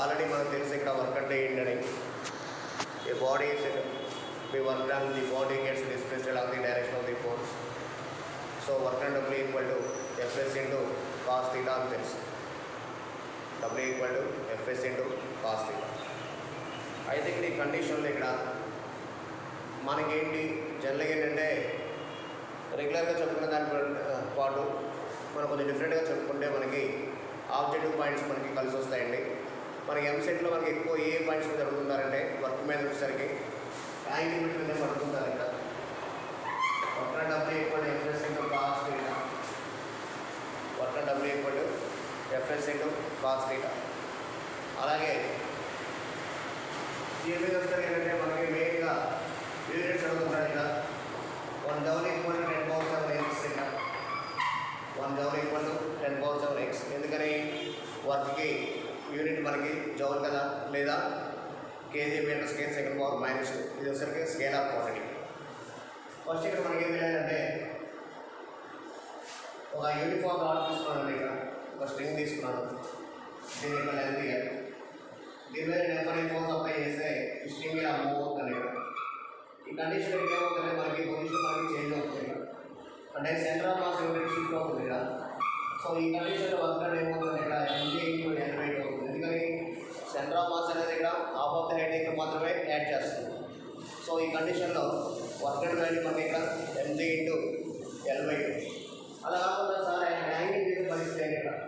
Already మనకు తెలుసు ఇక్కడ వర్క్ అంటే ఏంటని ఏ బాడీ మీ work done the body gets displaced along the direction of the force so work and W equal to FS into cos theta అని తెలుసు W equal to FS into cos theta అయితే ఇక్కడ ఈ కండిషన్లో ఇక్కడ మనకేంటి జనరల్గా ఏంటంటే రెగ్యులర్గా చెప్పుకున్న దాని ప- పాటు మనం కొంచెం డిఫరెంట్గా చెప్పుకుంటే మనకి ఆబ్జెక్టివ్ పాయింట్స్ మనకి కలిసి వస్తాయండి మనకి ఎంసెట్లో మనకి ఎక్కువ ఏ పాయింట్స్ మీద అడుగుతున్నారంటే వర్క్ మీద వచ్చేసరికి యాంగిల్ మీద పడుతుంటారు ఇక్కడ work and W equal FS into cos theta work and W equal FS into cos theta అలాగే దీని మీద వస్తే ఏంటంటే మనకి మెయిన్గా యూనిట్స్ అడుగుతున్నాడు ఇక్కడ one down equal ten power seven X ఇక్కడ one down equal to ten power seven X ఎందుకని వర్క్కి యూనిట్ మనకి జౌల్ కదా లేదా kg metre scale second power minus two ఇది వచ్చరికి స్కేల్ ఆఫ్ క్వాంటిటీ ఫస్ట్ ఇక్కడ మనకి ఏం తెలియాలంటే ఒక యూనిఫామ్ రాడ్ తీసుకున్నాను ఇక్కడ ఒక స్ట్రింగ్ తీసుకున్నాను దీని యొక్క లెంత్ ఇయర్ దీని మీద నేను ఎఫ్ఐ ఫోర్స్ అప్లై చేస్తే ఈ స్ట్రింగ్ ఇలా మూవ్ అవుతుంది ఇక్కడ ఈ కండిషన్ ఇక్కడ ఏమవుతుంది మనకి పొజిషన్ మనకి చేంజ్ అవుతుంది ఇక్కడ అంటే centre of mass unit shift అవుతుంది ఇక్కడ సో ఈ కండిషన్లో వర్క్ అనేది ఏమవుతుంది ఇక్కడ ఎంజీ ఇంటూ ఎన్వైట్ అవుతుంది ఎందుకని సెంటర్ ఆఫ్ మాస్ అనేది ఇక్కడ హాఫ్ ఆఫ్ ద హెడ్ ఇక్కడ మాత్రమే యాడ్ చేస్తుంది సో ఈ కండిషన్లో వర్క్ అండ్ వాల్యూ మనకి ఇక్కడ ఎంజీ ఇంటూ ఎల్వై అలా కాకుండా సార్ యాంగిల్ చేసే పరిస్థితి ఏంటి ఇక్కడ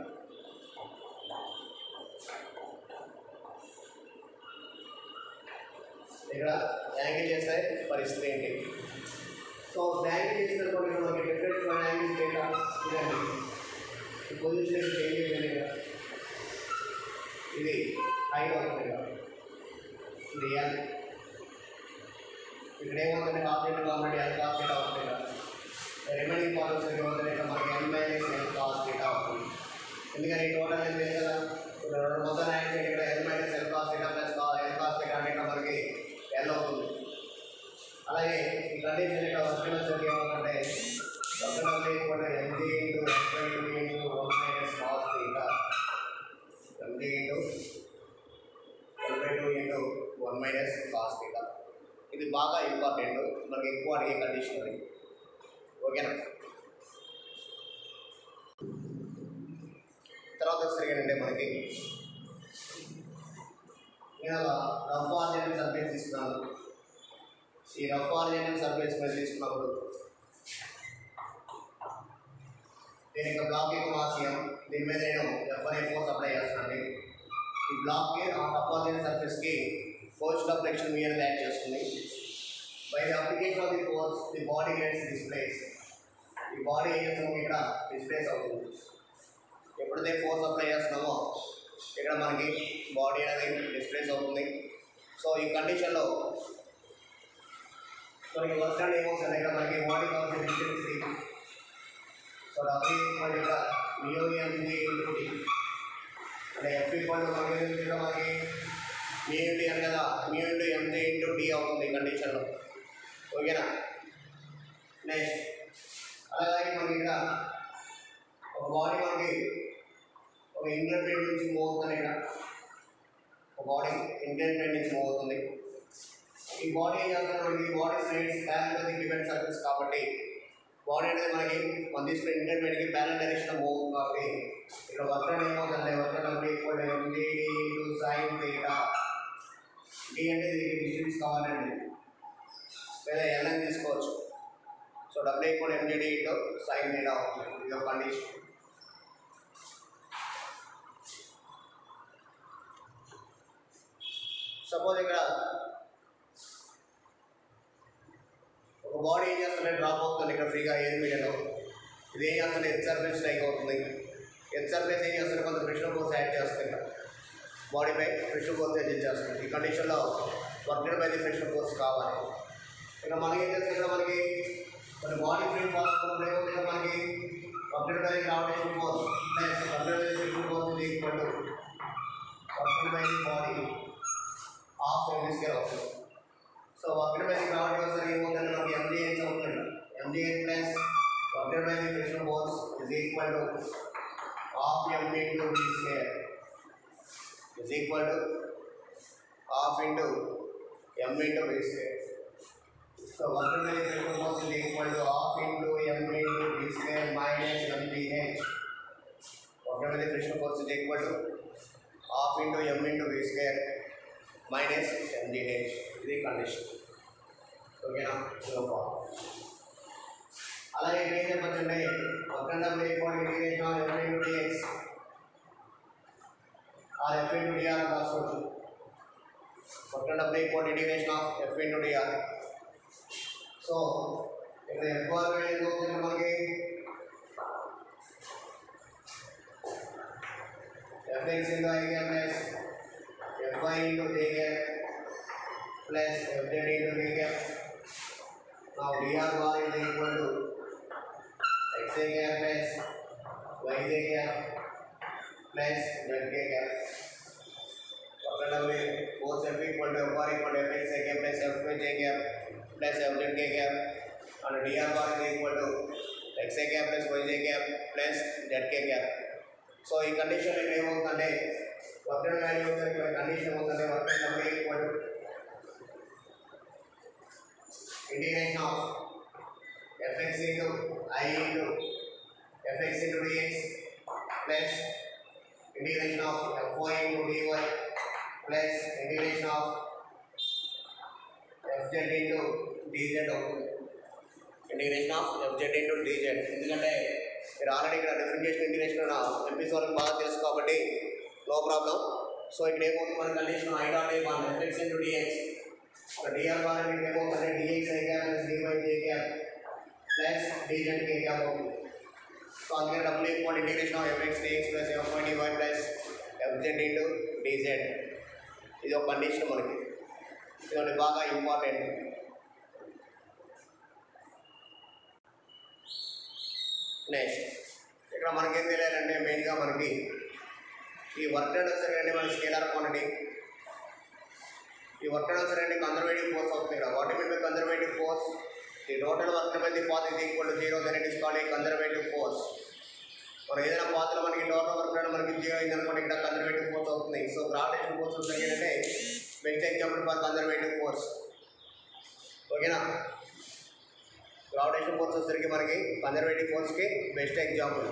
ఇక్కడ యాంగిల్ చేస్తే పరిస్థితి ఏంటి సో యాంగిల్ చేసినప్పుడు ఇక్కడ మనకి డిఫరెంట్ యాంగిల్ డేటా ఇదండి ఈ పొజిషన్ చేంజ్ అయిపోయింది ఇక్కడ ఇది హైట్ అవుతుంది ఇక్కడ ఇది ఎల్ ఇక్కడ ఏమవుతుంది కాస్టేట్ కాబట్టి ఎల్ కాస్టేట్ అవుతుంది ఇక్కడ రిమైనింగ్ పాలసీ ఏమవుతుంది ఇక్కడ మనకి ఎల్ మైనస్ ఎల్ కాస్టేట్ అవుతుంది ఎందుకని టోటల్ ఏం లేదు కదా ఇప్పుడు రెండు మొత్తం యాంగిల్ ఇక్కడ L minus L cos theta plus L cos theta అంటే ఇక్కడ మనకి ఎల్ అవుతుంది అలాగే ఈ కండిషన్ ఇక్కడ వస్తున్న సరికి ఏమవుతుందంటే వస్తున్న equal MG into XI into one minus cos theta MG into L by two into one minus cos theta ఇది బాగా ఇంపార్టెంట్ మనకి ఎక్కువ అడిగే కండిషన్ అది ఓకేనా తర్వాత వచ్చేసరికి ఏంటంటే మనకి నేను అలా రఫ్ ఆర్జెంట్ సర్ఫేస్ తీసుకున్నాను ఈ రఫ్ ఆర్జెంట్ సర్ఫేస్ మీద తీసుకున్నప్పుడు దీని యొక్క బ్లాక్ యొక్క మాసియం దీని మీద నేను ఎఫ్ఐ ఫోర్స్ అప్లై చేస్తున్నాను ఈ బ్లాక్కి ఆ రఫ్ ఆర్జెంట్ సర్ఫేస్కి ఫోర్స్ డబ్లెక్షన్ మీ అనేది యాడ్ చేస్తుంది by the application of the force the body gets displace ఈ బాడీ ఏం చేస్తాము ఇక్కడ డిస్ప్లేస్ అవుతుంది ఎప్పుడైతే ఫోర్స్ అప్లై చేస్తున్నామో ఇక్కడ మనకి బాడీ అనేది డిస్ప్లేస్ అవుతుంది సో ఈ కండిషన్లో మనకి వర్క్ అండ్ ఏమవుతుంది ఇక్కడ మనకి బాడీ కావాల్సిన ఇంటెన్సిటీ సో డబ్ల్యూ ఈక్వల్ ఇక్కడ మియో ఎంజీ ఇంటూ టీ అంటే ఎఫ్ ఈక్వల్ మనకి ఏం తెలుసు ఇక్కడ మనకి మీ ఇంటూ ఎన్ కదా mu into MG into T అవుతుంది ఈ కండిషన్లో ఓకేనా నెక్స్ట్ అలాగే మనకి ఇక్కడ ఒక బాడీ మనకి ఒక ఇండియన్ ప్లేట్ నుంచి మూవ్ అవుతుంది ఇక్కడ ఒక బాడీ ఇండియన్ ప్లేట్ నుంచి మూవ్ అవుతుంది ఈ బాడీ ఏం చేస్తుంది మనకి ఈ body sides parallel given surface కాబట్టి బాడీ అనేది మనకి మన తీసుకున్న ఇండియన్ ప్లేట్కి ప్యారల్ డైరెక్షన్ మూవ్ అవుతుంది కాబట్టి ఇక్కడ వర్క్ అనేది ఏమవుతుంది వర్క్ అనేది equal MD into sine theta D అంటే దీనికి డిస్టెన్స్ కావాలండి లేదా ఎల్ అని తీసుకోవచ్చు so W equal MDD into sine theta అవుతుంది ఇది ఒక కండిషన్ సపోజ్ ఇక్కడ ఒక బాడీ ఏం చేస్తుంటే డ్రాప్ అవుతుంది ఇక్కడ ఫ్రీగా ఎయిర్ మీడియాలో ఇది ఏం చేస్తుంది హెచ్ సర్ఫేస్ స్ట్రైక్ అవుతుంది హెచ్ సర్ఫేస్ ఏం చేస్తుంది కొంత ఫ్రిక్షన్ ఫోర్స్ యాడ్ చేస్తుంది ఇక్కడ బాడీపై ఫ్రిక్షన్ ఫోర్స్ యాడ్ చేస్తుంది ఈ కండిషన్లో work by the friction force కావాలి ఇక్కడ మనకి ఏం చేస్తుంది ఇక్కడ మనకి మన బాడీ ఫ్రీ ఫాల్ ఏమవుతుంది ఇక్కడ మనకి work by gravitation force plus work by friction force ఇది equal to work by the body of MG scale అవుతుంది so work by the gravity వస్తే ఏమవుతుంది మనకి ఎంజీహెచ్ అవుతుంది MGH plus work by the friction force is equal to half M into D square is equal to half into m into v square. So work done by the friction force is equal to half into m into v square minus mph. Work done by the friction force is equal to half into m into v square minus mgh. ఇది condition ఓకేనా so అలాగే ఏం చెప్పచ్చండి వక్రం డబ్బులు ఎక్కువ integration of F into DX or F into DR రాసుకోవచ్చు వక్రం డబ్బులు ఎక్కువ integration of F into DR so ఇక్కడ ఎఫ్ ఆర్ ఏం అవుతుంది మనకి FX into I cap plus FY into J cap plus FZ into J cap Now dr bar is equal to xa cap plus yj cap plus zk cap. Particularly force F equal to F equal to Fxa cap plus Fj cap plus Fzk cap and dr bar is equal to xa cap plus yj cap plus zk cap. So ఈ condition ఏమవుతుందంటే work value ఇక్కడ condition ఏమవుతుందంటే work number equal to integration of fx into i into fx into dx plus integration of fy into dy plus integration of fz into dz అవుతుంది integration of fz into dz ఎందుకంటే మీరు already ఇక్కడ differentiation integration MPs వరకు బాగా తెలుసు కాబట్టి no problem so ఇక్కడ ఏమవుతుంది మన condition I dot A one FX into DX DR bar అనేది ఏమవుతుంది DX I cap plus DY J cap plus DZ K cap అవుతుంది సో అందుకని డబ్బులు ఎక్కువ integration of FX DX plus FY DY plus FZ into DZ ఇది ఒక condition మనకి ఇది బాగా ఇంపార్టెంట్ నెక్స్ట్ ఇక్కడ మనకేం తెలియాలంటే మెయిన్గా మనకి ఈ వర్క్ డన్ వచ్చేసరికి మనకి స్కేలార్ క్వాంటిటీ ఈ వర్క్ డన్ వచ్చేసరికి కన్జర్వేటివ్ ఫోర్స్ అవుతుంది ఇక్కడ what mean by conservative force the total work by the path is equal to zero then it is called a conservative force మనం ఏదైనా పాత్రలో మనకి టోటల్ వర్క్ డన్ మనకి zero అయింది అనుకోండి ఇక్కడ కన్జర్వేటివ్ ఫోర్స్ అవుతుంది సో గ్రావిటేషన్ ఫోర్స్ వచ్చేసరికి ఏంటంటే best example for conservative force ఓకేనా గ్రావిటేషన్ ఫోర్స్ వచ్చేసరికి మనకి కన్జర్వేటివ్ ఫోర్స్కి బెస్ట్ ఎగ్జాంపుల్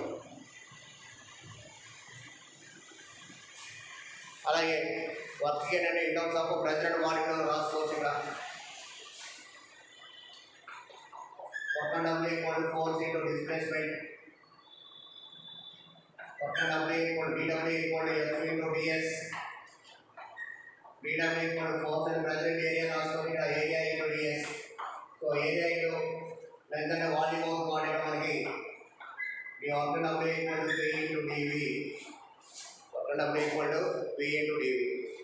అలాగే వర్క్ ఏంటంటే in terms of pressure and volume రాసుకోవచ్చు ఇక్కడ work and W equal force into displacement work and W equal DW equal F into DS DW equal force and present area రాసుకోవాలి ఇక్కడ area into DS so area into length అంటే volume of body మనకి ఈ work and W equal to three into DV work and W equal to V into DV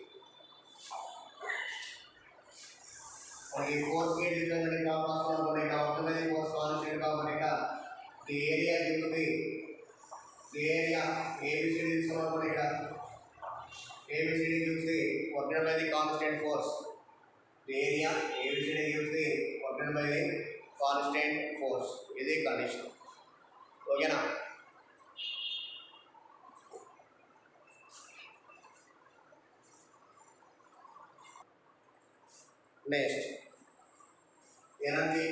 మనకి force కి difference అంటే ఇక్కడ రాసుకోవాలి ఇక్కడ వస్తుంది ఫోర్స్ కాన్స్టెంట్ కాబట్టి ఇక్కడ ది ఏరియా గివ్వుతుంది ది ఏరియా ఏబిసిడి తీసుకోవాలి ఇక్కడ ABCD gives the work by the constant force the area ABCD gives the work by the constant force ఇది కండిషన్ ఓకేనా నెక్స్ట్ ఎనర్జీ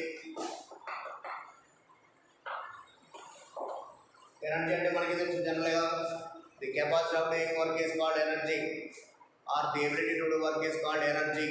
ఎనర్జీ అంటే మనకి తెలుసు జనరల్గా the capacity of doing work is called energy or the ability to do work is called energy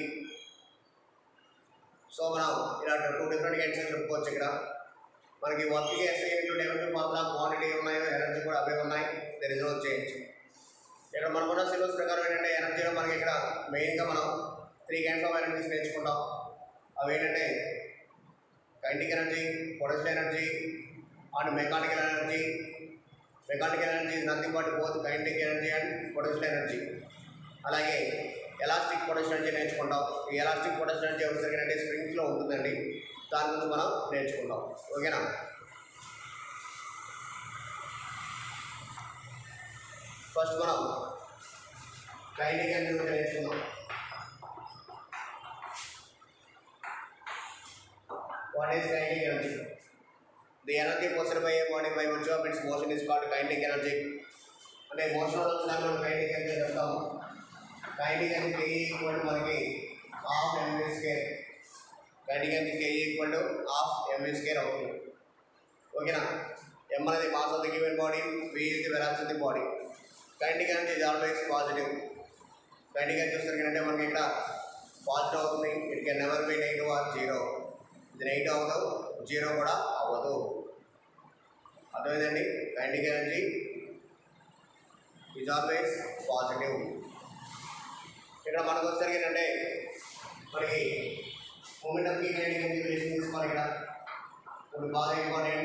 so మనం ఇలా two different answer చెప్పుకోవచ్చు ఇక్కడ మనకి వర్క్కి SI into develop formula quantity ఉన్నాయి ఎనర్జీ కూడా అవే ఉన్నాయి దర్ ఇస్ నో చేంజ్ ఇక్కడ మనం కూడా సిలబస్ ప్రకారం ఏంటంటే ఎనర్జీలో మనకి ఇక్కడ మెయిన్గా మనం త్రీ కైండ్స్ ఆఫ్ ఎనర్జీస్ నేర్చుకుంటాం అవి ఏంటంటే kinetic energy potential energy and mechanical energy mechanical energy is nothing but both kinetic energy and potential energy అలాగే ఎలాస్టిక్ పొటెన్షియల్ ఎనర్జీ నేర్చుకుంటాం ఈ ఎలాస్టిక్ పొటెన్షియల్ ఎనర్జీ ఎవరికి అంటే స్ప్రింగ్స్లో ఉంటుందండి దాని గురించి మనం నేర్చుకుంటాం ఓకేనా ఫస్ట్ మనం కైంటిక్ ఎనర్జీ గురించి నేర్చుకుందాం What is kinetic energy? The energy possessed by a body by virtue of its motion is called kinetic energy. అంటే మోషన్ వచ్చినా మనం కైనటిక్ ఎనర్జీ చెప్తాము కైండింగ్ అనేది కే ఈక్వల్ టు మనకి హాఫ్ ఎంవీ స్కేర్ కైండింగ్ అనేది K equal to half MV square అవుతుంది ఓకేనా M అనేది mass of the given body V is the velocity of the body kinetic అనేది ఇస్ ఆల్వేస్ పాజిటివ్ కైండింగ్ అని చూస్తారు అంటే మనకి ఇక్కడ పాజిటివ్ అవుతుంది it can never be negative or zero ఇది నెగిటివ్ అవ్వదు జీరో కూడా అవ్వదు అర్థమైందండి kinetic energy is always positive ఇక్కడ మనకు వచ్చేసరికి ఏంటంటే మనకి moment of kinetic energy relation తీసుకోవాలి ఇక్కడ ఇప్పుడు బాగా important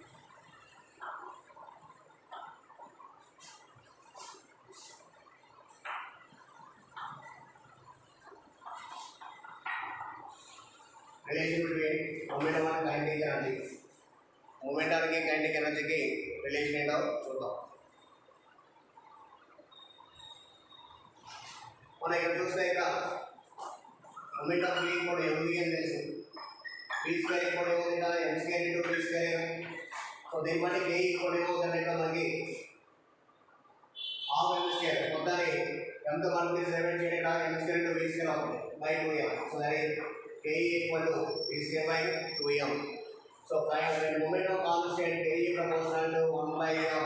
relation between moment of kinetic energy మూమెంటానికి కైండింగ్ ఎనర్జీకి రిలేషన్ ఏంటో చూద్దాం మనం ఇక్కడ చూస్తే ఇక మూమెంట్ ఆఫ్ వీ కూడా ఎంవీ అని తెలుసు వీ స్క్వేర్ కూడా ఏమవుతుంది కదా M square into V square so దీన్ని బట్టి కే కూడా ఏమవుతుంది ఇక్కడ మనకి హాఫ్ ఎం స్క్వేర్ మొత్తాన్ని ఎంతో మనకి సెవెన్ చేయడం ఇక్కడ M square into V square అవుతుంది by two M so that K equal to V square by two M so five moment of constant K ఈ proportional to one by M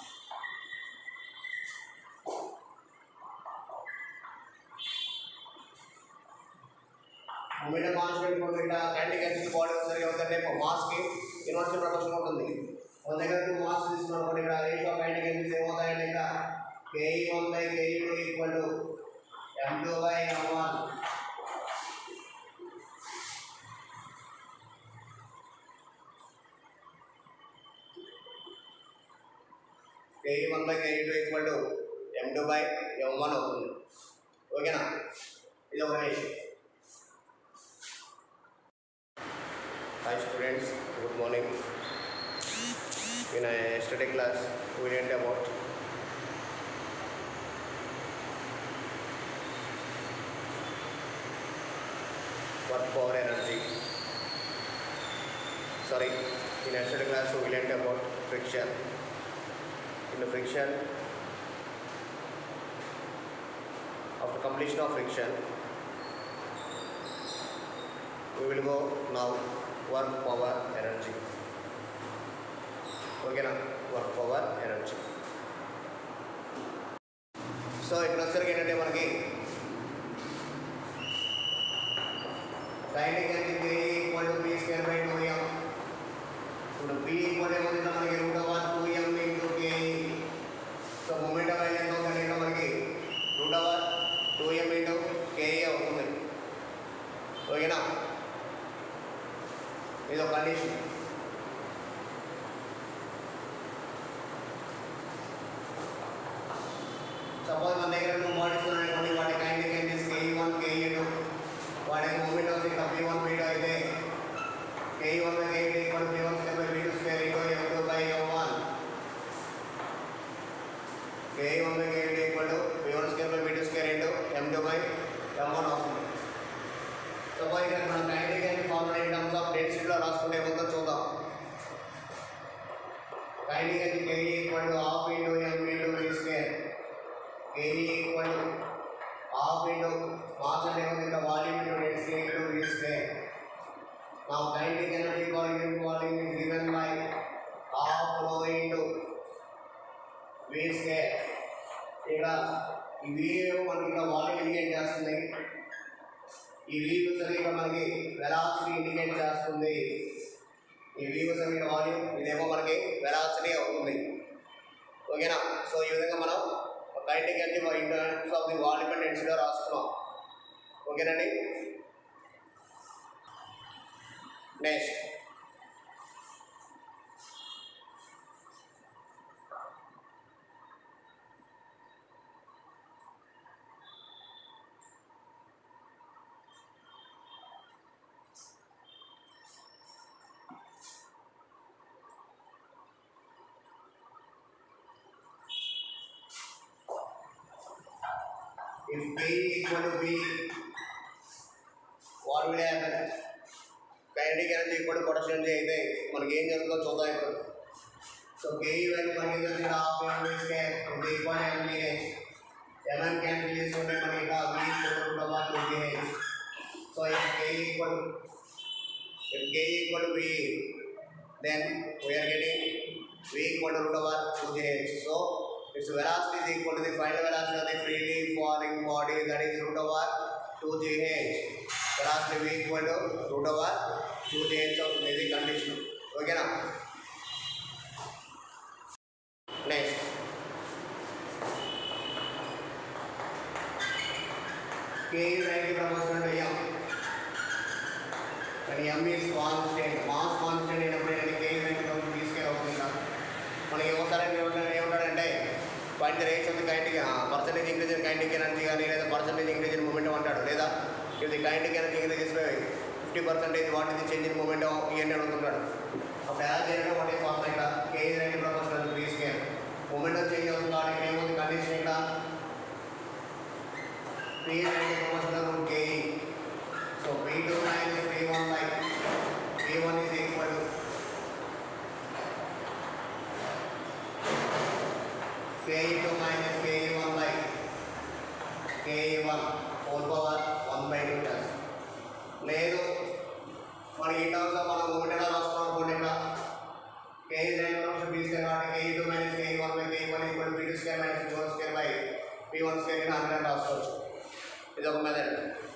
moment of constant కూడా ఇక్కడ కైండింగ్ energy body వచ్చేసరికి అవుతుందంటే మాస్కి inversion proportion ఉంటుంది మన దగ్గర two mass తీసుకున్నప్పుడు ఇక్కడ రేషియో ఆఫ్ కైండింగ్ ఎనర్జీస్ ఏమవుతాయంటే ఇక్కడ KE one by KE two equal to M two by M one KE one by KE two equal to M two by M one అవుతుంది ఓకేనా ఇది ఒక ratio Hi students, good morning. In a yesterday class, we learned about work power energy. Sorry, in yesterday class we learned about friction. In the friction, after completion of friction, we will go now work power energy ఓకేనా work power energy so ఇక్కడ వచ్చరికి ఏంటంటే మనకి kinetic energy equal to P square by two M ఇప్పుడు P equal ఏమవుతుంది మనకి root over two M into K so moment of ఎంత అవుతుంది ఇక్కడ మనకి root over two M into KA అవుతుంది ఓకేనా ఇది ఒక కండిషన్ సపోజ్ మన దగ్గర టూ బాడీస్ ఉన్నాయనుకోండి వాటి kinetic energies KE one KE two వాటి మూమెంట్ ఆఫ్ ఇక్కడ పీ వన్ పీ టూ అయితే KE one by KE two equal P one square by P two square equal M two by M one KE one by KE two equal to P one square by P two square into M two by M one అవుతుంది suppose ఇక్కడ మనం kinetic energy formula in terms of డెన్సిటీలో రాసుకుంటే ఏమవుతుందో చూద్దాం kinetic energy KE equal to half into M into V square KE equal to half into mass అంటే ఏముంది ఇంకా volume into density into V square నా kinetic energy volume volume is given by half rho into V square ఇక్కడ ఈ we మనకి ఇక్కడ volume indicate చేస్తుంది ఈ వీ వచ్చేసరికి ఇక్కడ మనకి వెలాసిటీ ఇండికేట్ చేస్తుంది ఈ వీ వచ్చేసరికి ఇక్కడ వాల్యూమ్ ఇదేమో మనకి వెలాసిటీ అవుతుంది ఓకేనా సో ఈ విధంగా మనం kinetic energy in terms of the volume and డెన్సిటీలో రాసుకున్నాం ఓకేనండి next if K equal to B, what will happen? Kinetic energy equal to potential energy అయితే మనకి ఏం జరుగుతుందో చూద్దాం ఇప్పుడు సో కే వాల్యూ మనకి తెలిసిన half MS K equal MP MM cancel చేసుకుంటే మనకి equal to V. Then we are getting V equal to root over 2gh. So its velocity is equal to the final velocity of the freely falling body that is root over 2gh. Velocity V equal to root over 2gh of the condition. Okay now. Next. K is 90 proportional to M. When M is constant, mass constant అయినప్పుడు ఏంటంటే K is 90 proportional తీసుకెళ్ళి అవుతుంది కదా మనకి ఒకసారి ఏమంటాడు ఏమంటాడంటే find the rates of the kinetic percentage increase in kinetic energy కానీ లేదా పర్సెంటేజ్ ఇంక్రీజ్ ఇన్ మూమెంటం అంటాడు లేదా ఇది kinetic energy increase fifty percentage what ఇది చేంజ్ ఇన్ మూమెంటం ఇవన్నీ అడుగుతున్నాడు అప్పుడు ఎలా చేయడం వాట్ ఈస్ ఫార్ములా ఇక్కడ K is 90 proportional to V square momentum change అవుతుంది కాబట్టి ఇక్కడ ఏముంది కండిషన్ ఇక్కడ P is 90 proportional to K So P2 minus P1 by P1 is equal to K2 minus K1 by K1 whole power 1 by 2 times. లేదు మనకి ఈ terms మనం moment ఎలా రాస్తున్నాం అనుకోండి ఇక్కడ K is 9 proportional to B square కాబట్టి K2 minus K1 by K1 equal to P2 square minus P1 square by P1 square ని హండ్రెడ్ రాసుకోవచ్చు ఇది ఒక మెథడ్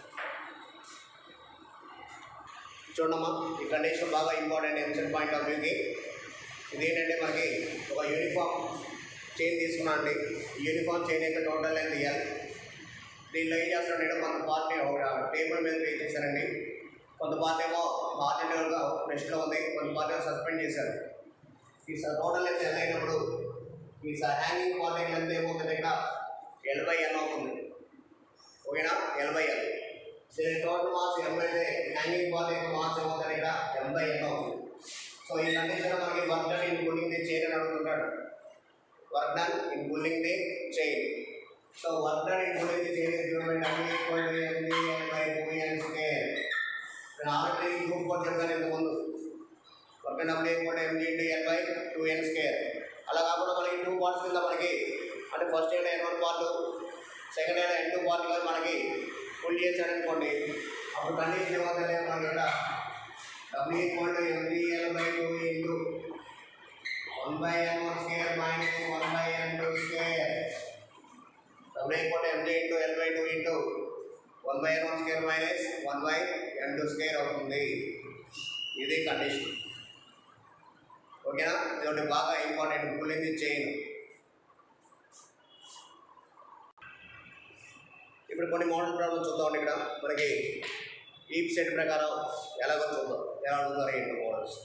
చూడమ్మా ఈ కండిషన్ బాగా ఇంపార్టెంట్ ఎంసెట్ పాయింట్ ఆఫ్ వ్యూకి ఇది ఏంటంటే మనకి ఒక యూనిఫామ్ చైన్ తీసుకున్నాం అండి ఈ యూనిఫామ్ చైన్ యొక్క టోటల్ లెంత్ ఇవ్వాలి దీనిలో ఏం చేస్తున్నాడు కొంత పార్ట్ ఒక టేబుల్ మీద పే చేశారండి కొంత పార్ట్ ఏమో హార్జెంటల్గా రెస్ట్లో ఉంది కొంత పార్ట్ ఏమో సస్పెండ్ చేశారు ఈ టోటల్ లెంత్ ఎంత అయినప్పుడు ఈ హ్యాంగింగ్ పార్ట్ లెంత్ ఏమవుతుంది ఇక్కడ ఎల్ బై ఎన్ అవుతుంది ఓకేనా ఎల్ బై ఎల్ దీని టోటల్ మాస్ ఎం అయితే హ్యాంగింగ్ బాల్ యొక్క మాస్ ఏమవుతుంది ఇక్కడ ఎం బై ఎన్ అవుతుంది సో ఈ కండిషన్ మనకి work done in pulling the chain అని అడుగుతుంటాడు work done in pulling the chain so work done in pulling the chain is given by W equal to MB N by two N square నేను already group four చెప్పాను ఇంతకుముందు work done W equal to MG into N by two N square అలా కాకుండా మనకి two parts కింద మనకి అంటే first year N one part second year ఎన్ two part కానీ మనకి ఫుల్ చేశాడు అనుకోండి అప్పుడు కండిషన్ ఏమవుతుంది మనకి ఇక్కడ W equal to MGL by two into one by N one square minus one by N two square W equal to MG into L by two into one by N one square minus one by N two square అవుతుంది ఇది condition ఓకేనా ఇది ఒకటి బాగా important pulling chain ఇప్పుడు కొన్ని model problems చూద్దాం ఇక్కడ మనకి ఈప్ సెట్ ప్రకారం ఎలాగో చూద్దాం ఎలా అడుగుతారు ఏంటి మోడల్స్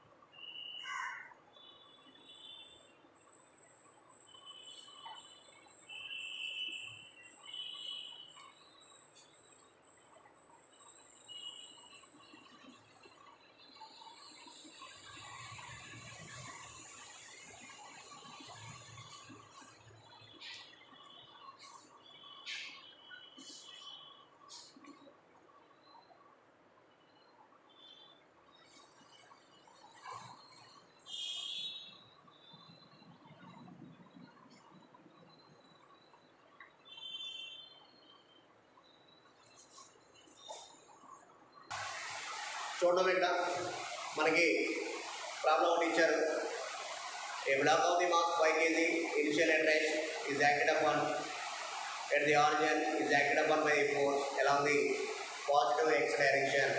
చూడడం ఇక్కడ మనకి ప్రాబ్లం ఒకటి ఇచ్చారు a block of the mass five kg initial entrance is acted upon at the origin is acted upon by the force along the positive X direction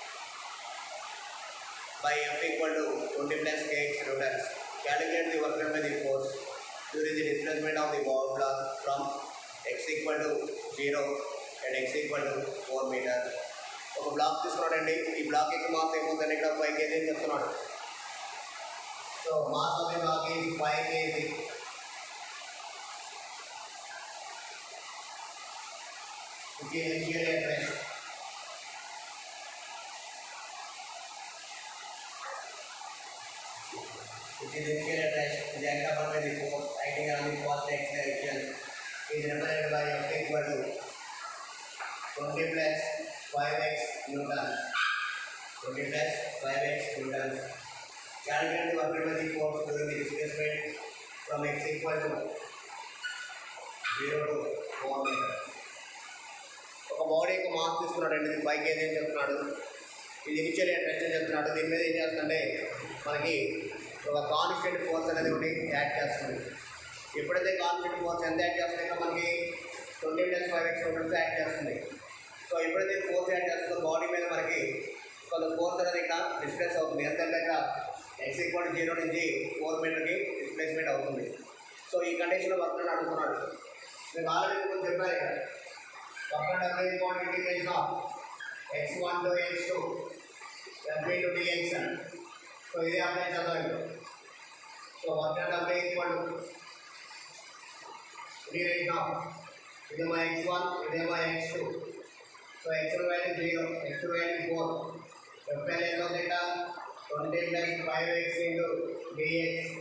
by F equal to 20 plus kx newtons. Calculate the work done by the force during the displacement of the ball block from x equal to 0 and x equal to 4 meter. ఒక block తీసుకున్నాడండి ఈ block యొక్క mass ఏమవుతుంది ఇక్కడ five kg అని చెప్తున్నాడు so mass of the block ఇది five kg ఇది initial entrance which is initial attraction is acted upon by the force acting on the positive x direction is represented by F equal to 20 plus 5x newton. 20 plus 5x newton. Calculate the work done by the force during the displacement from x equal to 0 to 4 meter. ఒక body యొక్క mass తీసుకున్నాడు అండి ఇది five kg అని చెప్తున్నాడు ఇది initial tension చెప్తున్నాడు దీని మీద ఏం చేస్తుందంటే మనకి ఒక కాన్స్టెంట్ ఫోర్స్ అనేది ఒకటి యాడ్ చేస్తుంది ఎప్పుడైతే కాన్స్టెంట్ ఫోర్స్ ఎంత యాడ్ చేస్తుందో మనకి twenty plus five X rupees add చేస్తుంది సో ఎప్పుడైతే ఫోర్స్ యాడ్ చేస్తుందో బాడీ మీద మనకి కొంత ఫోర్స్ అనేది ఇక్కడ డిస్ప్లేస్ అవుతుంది ఎంతంటే ఇక్కడ ఎక్స్ ఈక్వల్ జీరో నుంచి ఫోర్ మీటర్కి డిస్ప్లేస్మెంట్ అవుతుంది సో ఈ కండిషన్లో వర్క్ అడుగుతున్నాడు మీకు ఆల్రెడీ కొంచెం చెప్పారు ఇక్కడ work W equal integration of X one to X two FB to DX అని సో ఇది అప్లై చేద్దాం ఇప్పుడు so work W equal integration of ఇది మా ఎక్స్ వన్ ఇది మా X two so X value zero X value four FL ఎంత ఉంది ఇక్కడ twenty plus five X into DX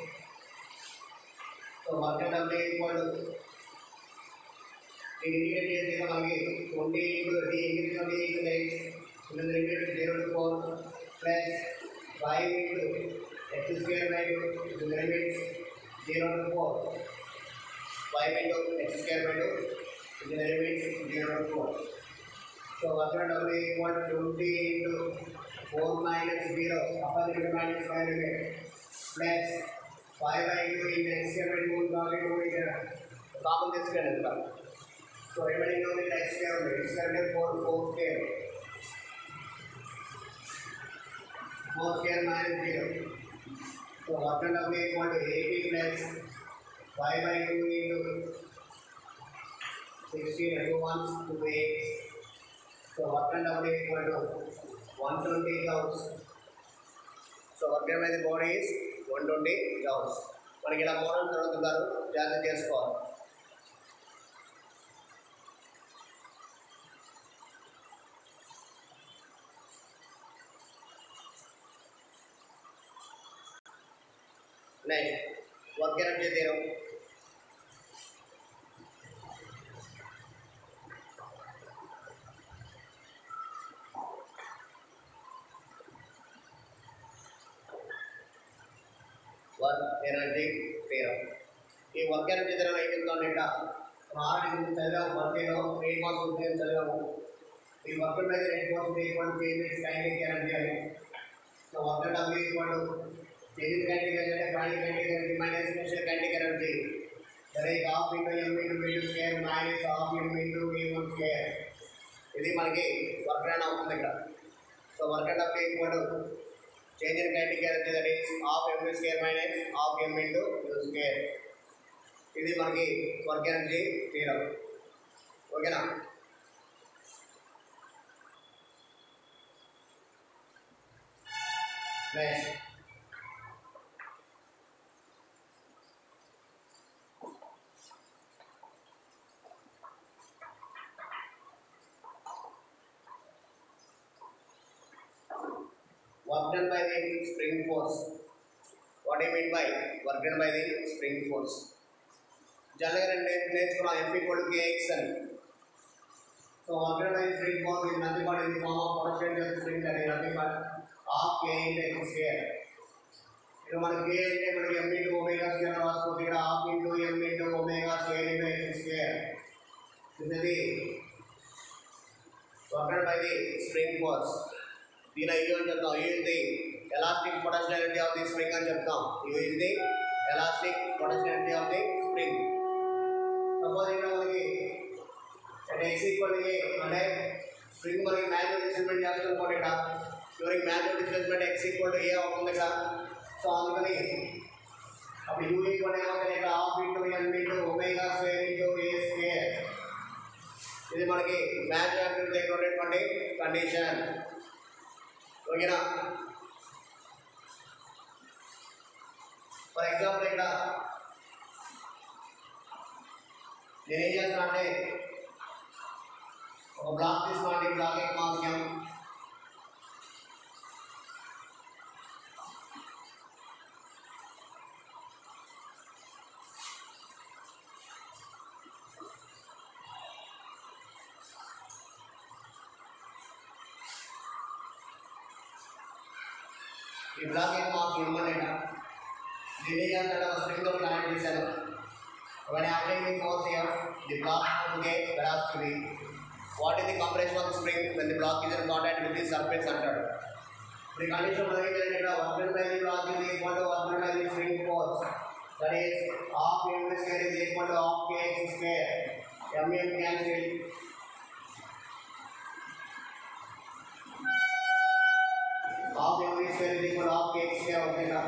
so work W equal ఇది ఇంటిగ్రేట్ చేసి మనకి twenty into D into twenty into X into limit zero to four plus five into X square by two into limit zero to four five into X square by two into limit zero to four so work W equal twenty into four minus zero upper limit minus five limit plus five by two into X square by two కాబట్టి two into common తీసుకెళ్ళండి ఇక్కడ so remaining ఉంది X square ఉంది X square అంటే four four square four square minus zero so work W equal to eighty plus five by two into sixteen two ones two eight so work W equal to one twenty joules so work అనేది body is one twenty joules మనకి ఇలా model జరుగుతున్నారు జాగ్రత్త చేసుకోవాలి next work energy theorem work energy theorem ఈ work energy తీరం ఏం చెప్తాను ఇక్కడ మనం ఆల్రెడీ ముందు చదివాము వర్క్లో ఎయిట్ మార్క్స్ ఉంటుంది చదివాము ఈ వర్క్ మీద eight marks equal changes kinetic energy అని so work W equal changes kinetic energy అంటే kinetic kinetic energy minus special kinetic energy that is half into M into V two square minus half M into V one square ఇది మనకి work run అవుతుంది ఇక్కడ so work W equal change in kinetic energy that is half M square minus half M into U square ఇది మనకి work energy theorem ఓకేనా next work done by the spring force. What do you mean by work done by the spring force? జనరల్గా రెండు నేర్చుకున్నాం F equal to KX అని so work done by spring force ఇది nothing but in form of potential spring అని nothing but half K into X square ఇక్కడ మనకి కే అంటే మనకి ఎం ఇంటూ ఒమేగా స్క్వేర్ రాసుకోవచ్చు ఇక్కడ half into M into omega square into X square ఇది work done by the spring force దీని ఇది అని చెప్తాం U is the elastic potentiality of the spring అని చెప్తాం U is the elastic potentiality of the spring suppose ఇక్కడ మనకి అంటే ఎక్స్ ఈక్వల్ అంటే స్ప్రింగ్ మనకి మ్యాన్యువల్ డిస్ప్లేస్మెంట్ చేస్తుంది అనుకోండి ఇక్కడ during manual displacement X equal A అవుతుంది ఇక్కడ సో అందుకని అప్పుడు యూ ఈక్వల్ ఏమవుతుంది ఇక్కడ half into N into omega square into A square ఇది మనకి మ్యాచ్ యాక్టివ్ దగ్గర ఉండేటువంటి కండిషన్ ఓకేనా ఫర్ ఎగ్జాంపుల్ ఇక్కడ నేను ఏం చేస్తున్నా అంటే ఒక బ్లాక్ తీసుకోండి బ్లాక్ ఎక్ మాస్యం ఈ బ్లాక్ ఎక్ మాస్ ఇవ్వమండి దీన్ని ఏం చేస్తాడు ఒక స్ప్రింగ్లో కనెక్ట్ చేశాను When applying the force here, the block will get velocity. What is the compression of the spring when the block is in contact with the surface under? The condition of the ఇక్కడ one by the log is equal to one by the string force. That is half m square is equal to half kx square. m m cancel. Half m square is equal to half kx square అవుతుందా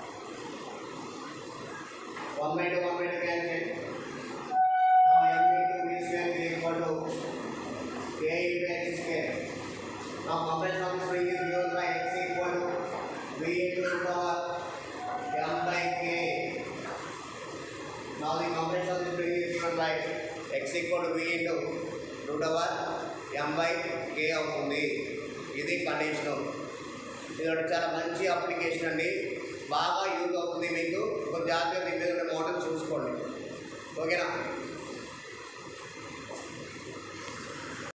one by two one by two cancel. Now m into v square is equal to a into x square. Now compression of the spring is given by x equal to v into root over m by k. Now the compression of the spring is given by x equal to v into root over m by k అవుతుంది ఇది condition ఇది ఒకటి చాలా మంచి application అండి బాగా use అవుతుంది మీకు ఒక జాగ్రత్తగా మీ మీద మోడల్ చూసుకోండి ఓకేనా